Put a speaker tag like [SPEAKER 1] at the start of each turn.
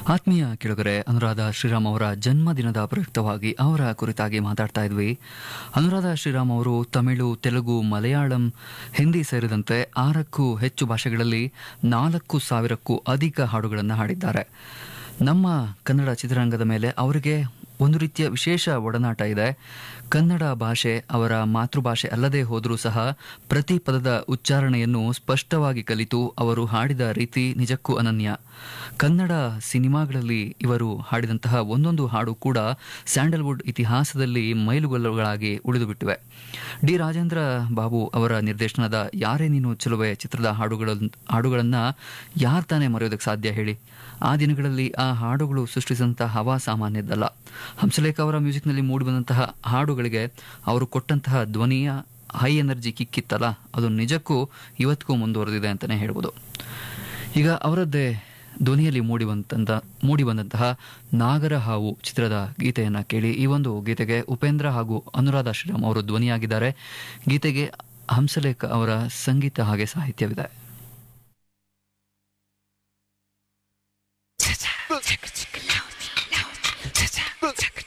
[SPEAKER 1] ಆತ್ಮೀಯ ಕೆಳಗರೆ ಅನುರಾಧ ಶ್ರೀರಾಮ್ ಅವರ ಜನ್ಮದಿನದ ಪ್ರಯುಕ್ತವಾಗಿ ಅವರ ಕುರಿತಾಗಿ ಮಾತಾಡ್ತಾ ಇದ್ವಿ ಅನುರಾಧ ಶ್ರೀರಾಮ್ ಅವರು ತಮಿಳು ತೆಲುಗು ಮಲಯಾಳಂ ಹಿಂದಿ ಸೇರಿದಂತೆ ಆರಕ್ಕೂ ಹೆಚ್ಚು ಭಾಷೆಗಳಲ್ಲಿ ನಾಲ್ಕು ಸಾವಿರಕ್ಕೂ ಅಧಿಕ ಹಾಡುಗಳನ್ನು ಹಾಡಿದ್ದಾರೆ ನಮ್ಮ ಕನ್ನಡ ಚಿತ್ರರಂಗದ ಮೇಲೆ ಅವರಿಗೆ ಒಂದು ರೀತಿಯ ವಿಶೇಷ ಒಡನಾಟ ಇದೆ ಕನ್ನಡ ಭಾಷೆ ಅವರ ಮಾತೃಭಾಷೆ ಅಲ್ಲದೆ ಹೋದರೂ ಸಹ ಪ್ರತಿ ಪದದ ಉಚ್ಚಾರಣೆಯನ್ನು ಸ್ಪಷ್ಟವಾಗಿ ಕಲಿತು ಅವರು ಹಾಡಿದ ರೀತಿ ನಿಜಕ್ಕೂ ಅನನ್ಯ ಕನ್ನಡ ಸಿನಿಮಾಗಳಲ್ಲಿ ಇವರು ಹಾಡಿದಂತಹ ಒಂದೊಂದು ಹಾಡು ಕೂಡ ಸ್ಯಾಂಡಲ್ವುಡ್ ಇತಿಹಾಸದಲ್ಲಿ ಮೈಲುಗಲ್ಲುಗಳಾಗಿ ಉಳಿದುಬಿಟ್ಟಿವೆ ಡಿ ರಾಜೇಂದ್ರ ಬಾಬು ಅವರ ನಿರ್ದೇಶನದ ಯಾರೇ ನೀನು ಚೆಲುವೆ ಚಿತ್ರದ ಹಾಡುಗಳ ಹಾಡುಗಳನ್ನು ಯಾರು ತಾನೇ ಮರೆಯೋದಕ್ಕೆ ಸಾಧ್ಯ ಹೇಳಿ ಆ ದಿನಗಳಲ್ಲಿ ಆ ಹಾಡುಗಳು ಸೃಷ್ಟಿಸಿದಂತಹ ಹವಾ ಸಾಮಾನ್ಯದ್ದಲ್ಲ ಹಂಸಲೇಖ ಅವರ ಮ್ಯೂಸಿಕ್ನಲ್ಲಿ ಮೂಡಿಬಂದಂತಹ ಹಾಡುಗಳಿಗೆ ಅವರು ಕೊಟ್ಟಂತಹ ಧ್ವನಿಯ ಹೈ ಎನರ್ಜಿ ಕಿಕ್ಕಿತ್ತಲ್ಲ ಅದು ನಿಜಕ್ಕೂ ಇವತ್ತಿಗೂ ಮುಂದುವರೆದಿದೆ ಅಂತಲೇ ಹೇಳ್ಬೋದು ಈಗ ಅವರದ್ದೇ ಧ್ವನಿಯಲ್ಲಿ ಮೂಡಿ ಬಂದಂತ ಮೂಡಿ ಬಂದಂತಹ ನಾಗರ ಹಾವು ಚಿತ್ರದ ಗೀತೆಯನ್ನು ಕೇಳಿ ಈ ಒಂದು ಗೀತೆಗೆ ಉಪೇಂದ್ರ ಹಾಗೂ ಅನುರಾಧ ಶ್ರೀರಾಮ್ ಅವರು ಧ್ವನಿಯಾಗಿದ್ದಾರೆ ಗೀತೆಗೆ ಹಂಸಲೇಖ ಅವರ ಸಂಗೀತ ಹಾಗೆ ಸಾಹಿತ್ಯವಿದೆ
[SPEAKER 2] Chaka, chaka, chaka, loud, loud, chaka, chaka,